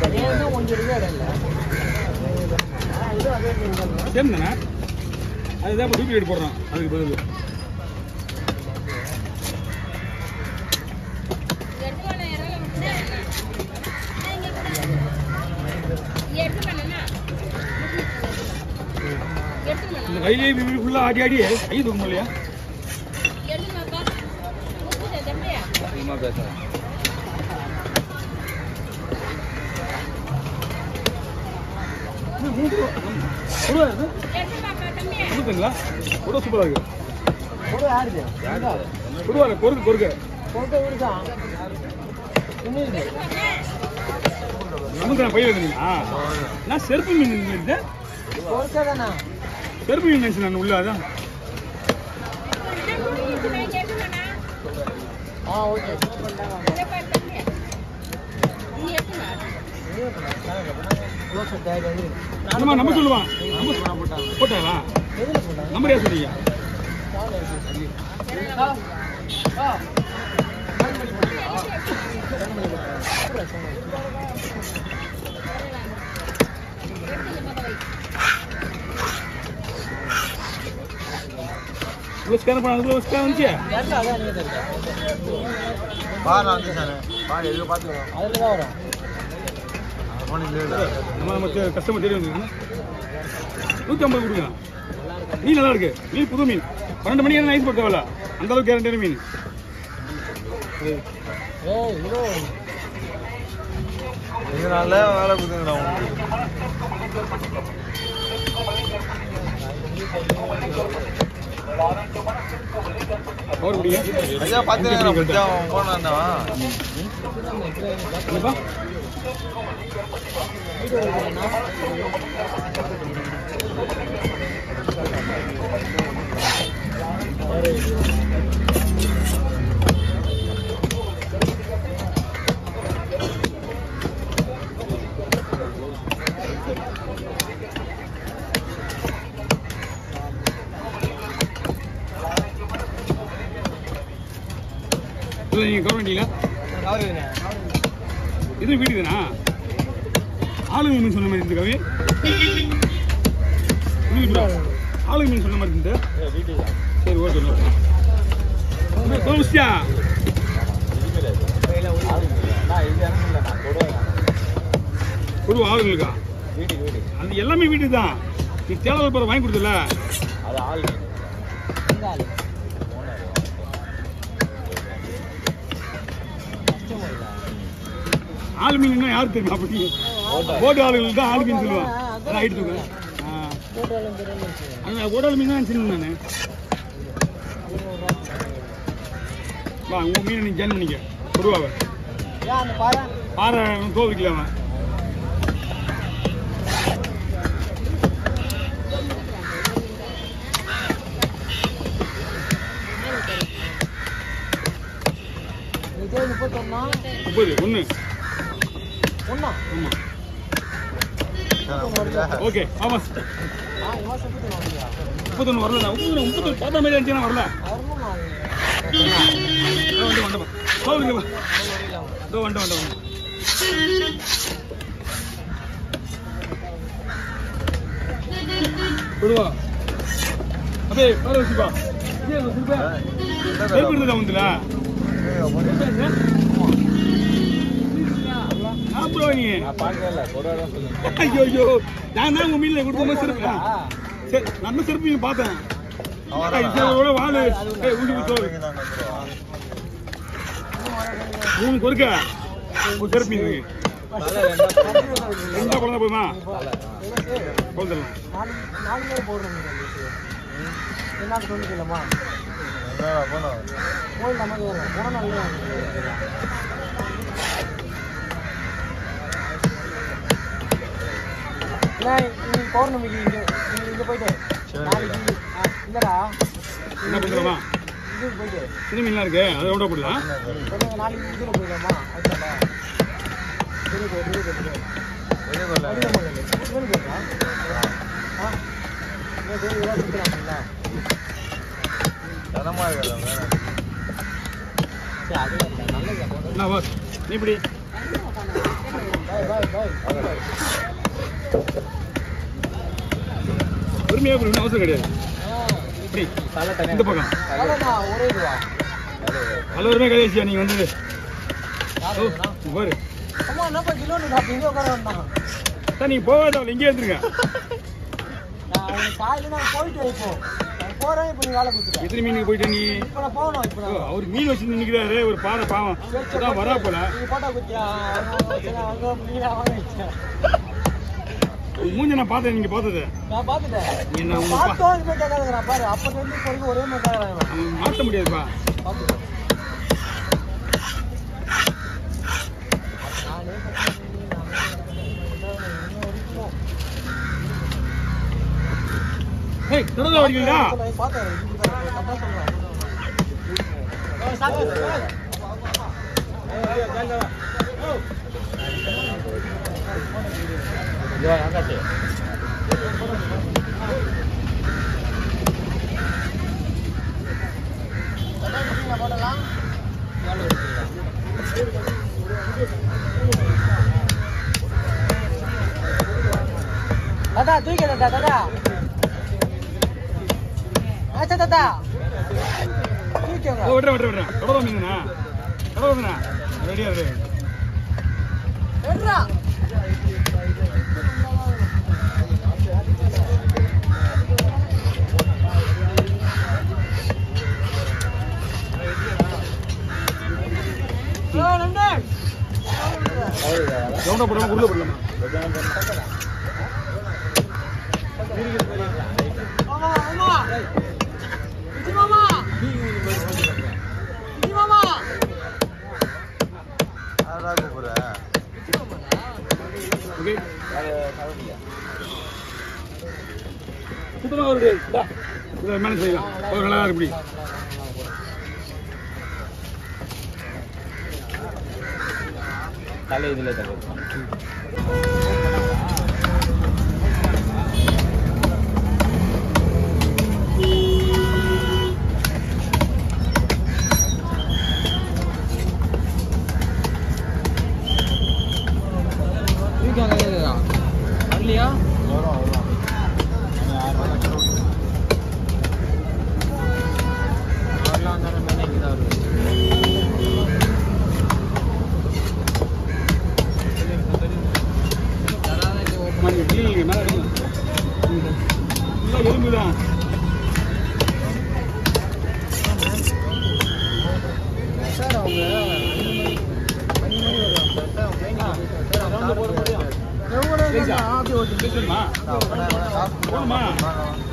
Same தானே அதுதான் இப்போ டூப்ளிகேட் போடுறோம் அதுக்கு பதில் இந்த கையிலே ஃபுல்லாக ஆடி ஆடி கை தூக்க முடியலையா அதிகமாக பேசுகிறேன் கொடுத்துங்களா கூட சூப்பராக இருக்கு கொடுவாங்க கொருக்கு கொருக்கு நமக்கு நான் பையில இருந்தீங்களா நான் செருப்பு மீன் இருந்தேன் செருப்பு மீன் நினைச்சேன் நான் உள்ள அதான் நம்ம நம்ம சொல்லுவான் நம்ம போட்டாங்களா நம்பர் ஏன் சொன்னீங்க இவ்வளோ ஸ்கேன் பண்ண அதுக்குள்ள ஸ்கேன் வந்துச்சு பாரு வந்து சார் பாரு எதுவும் பார்த்துக்கலாம் நம்ம நம்ம கஸ்டமர் தேடி வந்துருக்கோம் நூற்றி ஐம்பது கொடுங்க மீன் நல்லா இருக்கு மீன் புது மீன் பன்னெண்டு மணிக்கு நைஸ் போட்டு தேவையில்ல அந்த அளவுக்கு கேரண்டியான மீன் இது நல்ல வேலை கொடுத்துங்கடா உங்களுக்கு பவர் குடிங்க ஐயா பார்த்துக்கிறேன் பத்தியா போனாண்டா என்னப்பா இல்லை நீங்கள் கவர்மெண்ட்டீங்களா இது வீடு தானா ஆளுங்க மீன் சொன்ன மாதிரி இருந்து கவி புரியுது bro. ஆளுங்க மீன் சொன்ன மாதிரி இருந்து சரி ஓகே ஓகே தோமிச்சியா கொடுவா ஆளுங்களுக்கா வீட்டுக்கு வீடு அந்த எல்லாமே வீடு தான் நீ தேவை போகிற வாங்கி கொடுத்தல அது ஆள் ஆள் மீன்னா யாருக்கு தெரியுமா அப்படி போட்டு ஆளுங்களுக்கு தான் ஆள் மீன் சொல்லுவான் அதான் ஆயிட்டு இருக்கேன் அந்த ஓடால் மீன் தான் சின்ன நான் வா உங்கள் மீனை நீ ஜன் பண்ணிக்க கொடுவாவ பாறை தோவிக்கல அவன் முப்பது ஒன்று ஆமாம் ஓகே ஆமாம் முப்பத்தொன்று வரல முப்பத்தொன்று முப்பத்தொன்று பார்த்தா மாதிரி இருந்துச்சுன்னா வரல இதோ வந்து வண்டப்பா சோறுங்க இதோ வண்ட வண்ட வண்ட கொடுவா அப்படியே பாரு வச்சுப்பா இதே வச்சுப்பா எப்படி வந்துடா சாப்பிடுவா நீ நான் பார்க்கவே இல்லை கொடுவா தான் சொல்லுங்க ஐயோ ஐயோ நான் தான் உங்க மீன்ல கொடுத்த செருப்பு சரி நம்ம செருப்பு நீங்க பார்த்தேன் இதோட வாழு ஏய் உண்டு சோறு மூணு கொறுக்க ஒரு செருப்பு இது ரெண்டா குழந்தை போதுமா குழந்தைலாம் பௌர்ணமிக்கு இங்க இங்க- இங்க போயிட்டு நாளைக்கு ஆ, இல்லடா என்ன பண்ணுறமா இதுக்கு போயிட்டு சின்ன மீன்லாம் இருக்கு அதை விட போடலாம் சொல்லுங்க நாளைக்கு இதுல போயிடலாமா அதுதான்டா பெரிய கோயில் பெரிய கோயில் பெரிய கோயில் பெரிய கோயிலா ஆ இந்த கோயில் எல்லாம் சுத்தலாம்ல தனமா இருக்கல சரி அது இல்லை நல்லது என்ன பாஸ் நீ இப்படி பாய் பாய் பாய் பொறுமையாக கொடுக்கணும் அவசரம் கிடையாது இப்படி இந்த பக்கம் அவ்வளோதான் ஒரே இதுவா பலருமே கடைசியா நீங்க வந்து ஓ, இங்க பாரு அம்மா என்னப்பா கிலோன்னு சாப்பிட்டு இங்கே உட்கார வேண்டாம் சார் நீங்க போகாத இங்கே இருந்துருங்க நான் அவனுக்கு காலையில் நான் போயிட்டு இப்போ நான் போகிறேன் இப்போ நீ வேலை கொடுத்துட்டேன் எத்தனை மீனுக்கு போயிட்டு நீ இப்போ நான் போகணும் இப்போ ஓ, நான் அவர் மீன் வச்சு நிக்கிறாரு ஒரு பாறை பாவம் அதான் வரா போல நீ போட்டோ குத்தியா அங்கே நீங்களா வாங்க வச்சேன் உன் மூஞ்ச நான் பார்த்தேன் நீங்க பார்த்தது நான் பார்த்துட்டேன் என்ன நான் உங்க பா- பார்த்தோம் இப்போ கேட்காதுங்கிறான் பாரு அப்போ இருந்து இப்போ வரைக்கும் ஒரே மாதிரி தான் அவன் மாத்த முடியாதுப்பா பார்த்துட்டேன் நானே ஏய் தொடர்ந்து வரீங்களா தாத்தா தூக்கி தாத்தா தாத்தா ஆச்சா தாத்தா தூக்கிங்க ஓ விட்றேன் விட்றேன் விட்றேன் தொடர்ந்து மீனுண்ணா தொடர்ந்துண்ணா ரெடியா ரெடி எடுறா ஏய் நண்பன் ரவுண்டா போடாம உள்ள போடலாமா மாமா மாமா விஜி மாமா விஜி மாமா அதான் கூப்பிடுறேன் ஓகே சுத்தமாக ஒரு இதை மேனேஜ் செய்யலாம் ஒரு நல்லா இருக்கு இப்படி தலை இதுல தலை வரலையா வரும் வரும் வரலாம் தானே மேனேஜ் தான் வருது அம்மா, நீங்க கிளீனிங்க மேலே எடுங்க இல்லை எலும்பு தான் சார் அவங்க மணி மணி வருவாங்க சார் அவங்க ரவுண்டு போட முடியும். எவ்வளோ அப்படி ஓட்டி பேசணுமா போகணுமா